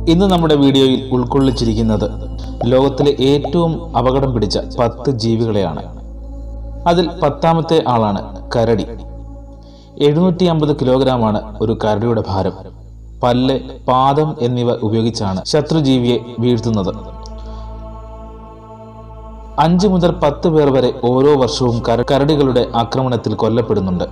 ഇന്ന് നമ്മുടെ വീഡിയോയിൽ ഉൾക്കൊള്ളിച്ചിരിക്കുന്നത് ലോകത്തിലെ ഏറ്റവും അപകടം പിടിച്ച പത്ത് ജീവികളെയാണ് അതിൽ പത്താമത്തെ ആളാണ് കരടി എഴുന്നൂറ്റി അമ്പത് കിലോഗ്രാമാണ് ഒരു കരടിയുടെ ഭാരം പല്ല് പാദം എന്നിവ ഉപയോഗിച്ചാണ് ശത്രുജീവിയെ വീഴ്ത്തുന്നത് അഞ്ച് മുതൽ പത്ത് പേർ വരെ ഓരോ വർഷവും കര കരടികളുടെ ആക്രമണത്തിൽ കൊല്ലപ്പെടുന്നുണ്ട്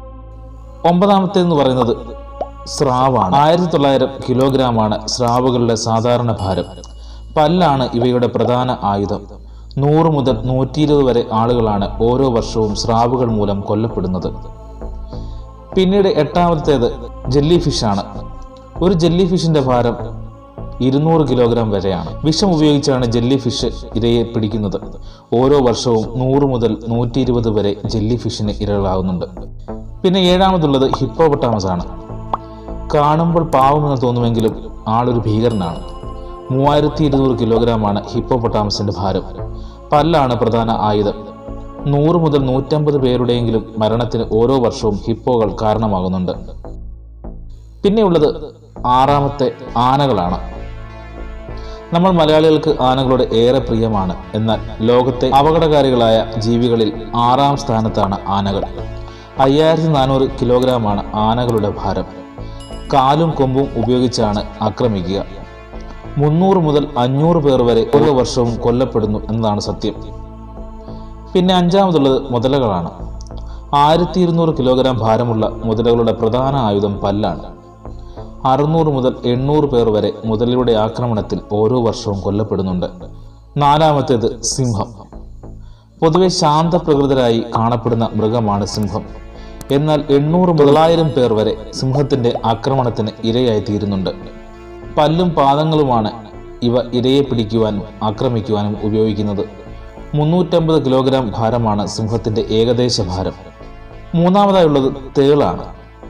ഒമ്പതാമത്തെ എന്ന് പറയുന്നത് സ്രാവാണ് ആയിരത്തി തൊള്ളായിരം കിലോഗ്രാമാണ് സ്രാവുകളുടെ സാധാരണ ഭാരം പല്ലാണ് ഇവയുടെ പ്രധാന ആയുധം നൂറ് മുതൽ നൂറ്റി ഇരുപത് വരെ ആളുകളാണ് ഓരോ വർഷവും സ്രാവുകൾ മൂലം കൊല്ലപ്പെടുന്നത് പിന്നീട് എട്ടാമത്തേത് ജെല്ലി ഫിഷാണ് ഒരു ജെല്ലി ഫിഷിന്റെ ഭാരം ഇരുന്നൂറ് കിലോഗ്രാം വരെയാണ് വിഷം ഉപയോഗിച്ചാണ് ജെല്ലി ഫിഷ് ഇരയെ പിടിക്കുന്നത് ഓരോ വർഷവും നൂറ് മുതൽ നൂറ്റി ഇരുപത് വരെ ജെല്ലി ഫിഷിന് ഇരകളാകുന്നുണ്ട് പിന്നെ ഏഴാമതുള്ളത് ഹിപ്പോപൊട്ടാമസ് ആണ് കാണുമ്പോൾ പാവമെന്ന് തോന്നുമെങ്കിലും ആളൊരു ഭീകരനാണ് മൂവായിരത്തി ഇരുന്നൂറ് കിലോഗ്രാമാണ് ഹിപ്പോപൊട്ടാമസിന്റെ ഭാരം പല്ലാണ് പ്രധാന ആയുധം നൂറ് മുതൽ നൂറ്റമ്പത് പേരുടെയെങ്കിലും മരണത്തിന് ഓരോ വർഷവും ഹിപ്പോകൾ കാരണമാകുന്നുണ്ട് പിന്നെയുള്ളത് ആറാമത്തെ ആനകളാണ് നമ്മൾ മലയാളികൾക്ക് ആനകളോട് ഏറെ പ്രിയമാണ് എന്നാൽ ലോകത്തെ അപകടകാരികളായ ജീവികളിൽ ആറാം സ്ഥാനത്താണ് ആനകൾ അയ്യായിരത്തി നാനൂറ് കിലോഗ്രാമാണ് ആനകളുടെ ഭാരം കാലും കൊമ്പും ഉപയോഗിച്ചാണ് ആക്രമിക്കുക മുന്നൂറ് മുതൽ അഞ്ഞൂറ് പേർ വരെ ഓരോ വർഷവും കൊല്ലപ്പെടുന്നു എന്നതാണ് സത്യം പിന്നെ അഞ്ചാമതുള്ളത് മുതലകളാണ് ആയിരത്തി ഇരുന്നൂറ് കിലോഗ്രാം ഭാരമുള്ള മുതലകളുടെ പ്രധാന ആയുധം പല്ലാണ് അറുന്നൂറ് മുതൽ എണ്ണൂറ് പേർ വരെ മുതലയുടെ ആക്രമണത്തിൽ ഓരോ വർഷവും കൊല്ലപ്പെടുന്നുണ്ട് നാലാമത്തേത് സിംഹം പൊതുവെ ശാന്തപ്രകൃതരായി കാണപ്പെടുന്ന മൃഗമാണ് സിംഹം എന്നാൽ എണ്ണൂറ് മുതലായിരം പേർ വരെ സിംഹത്തിന്റെ ആക്രമണത്തിന് ഇരയായി തീരുന്നുണ്ട് പല്ലും പാദങ്ങളുമാണ് ഇവ ഇരയെ പിടിക്കുവാനും ആക്രമിക്കുവാനും ഉപയോഗിക്കുന്നത് മുന്നൂറ്റമ്പത് കിലോഗ്രാം ഭാരമാണ് സിംഹത്തിന്റെ ഏകദേശ ഭാരം മൂന്നാമതായുള്ളത് തേളാണ്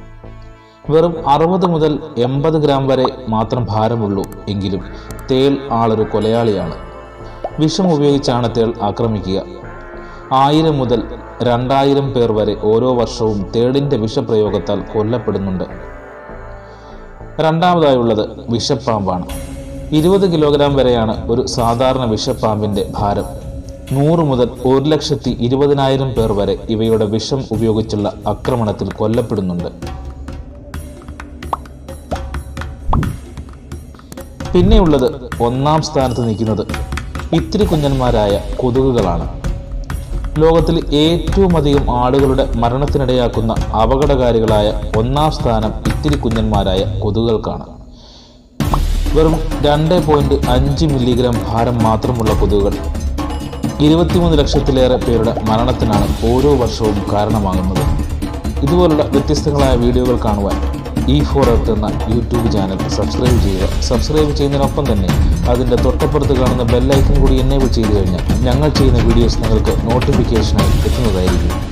വെറും അറുപത് മുതൽ എൺപത് ഗ്രാം വരെ മാത്രം ഭാരമുള്ളൂ എങ്കിലും തേൾ ആളൊരു കൊലയാളിയാണ് വിഷം ഉപയോഗിച്ചാണ് തേൾ ആക്രമിക്കുക ആയിരം മുതൽ രണ്ടായിരം പേർ വരെ ഓരോ വർഷവും തേളിന്റെ വിഷപ്രയോഗത്താൽ കൊല്ലപ്പെടുന്നുണ്ട് രണ്ടാമതായുള്ളത് വിഷപ്പാമ്പാണ് ഇരുപത് കിലോഗ്രാം വരെയാണ് ഒരു സാധാരണ വിഷപ്പാമ്പിന്റെ ഭാരം നൂറ് മുതൽ ഒരു ലക്ഷത്തി ഇരുപതിനായിരം പേർ വരെ ഇവയുടെ വിഷം ഉപയോഗിച്ചുള്ള ആക്രമണത്തിൽ കൊല്ലപ്പെടുന്നുണ്ട് പിന്നെയുള്ളത് ഒന്നാം സ്ഥാനത്ത് നിൽക്കുന്നത് ഇത്തിരി കുഞ്ഞന്മാരായ കൊതുകുകളാണ് ലോകത്തിൽ ഏറ്റവും അധികം ആളുകളുടെ മരണത്തിനിടയാക്കുന്ന അപകടകാരികളായ ഒന്നാം സ്ഥാനം ഇത്തിരി കുഞ്ഞന്മാരായ കൊതുകുകൾക്കാണ് വെറും രണ്ട് പോയിന്റ് അഞ്ച് മില്ലിഗ്രാം ഭാരം മാത്രമുള്ള കൊതുകുകൾ ഇരുപത്തിമൂന്ന് ലക്ഷത്തിലേറെ പേരുടെ മരണത്തിനാണ് ഓരോ വർഷവും കാരണമാകുന്നത് ഇതുപോലുള്ള വ്യത്യസ്തങ്ങളായ വീഡിയോകൾ കാണുവാൻ ഇ ഫോർ എർത്ത് എന്ന യൂട്യൂബ് ചാനൽ സബ്സ്ക്രൈബ് ചെയ്യുക സബ്സ്ക്രൈബ് ചെയ്യുന്നതിനൊപ്പം തന്നെ അതിൻ്റെ തൊട്ടപ്പുറത്ത് കാണുന്ന ബെല്ലൈക്കൺ കൂടി എനേബിൾ ചെയ്തു കഴിഞ്ഞാൽ ഞങ്ങൾ ചെയ്യുന്ന വീഡിയോസ് നിങ്ങൾക്ക് നോട്ടിഫിക്കേഷനായി എത്തുന്നതായിരിക്കും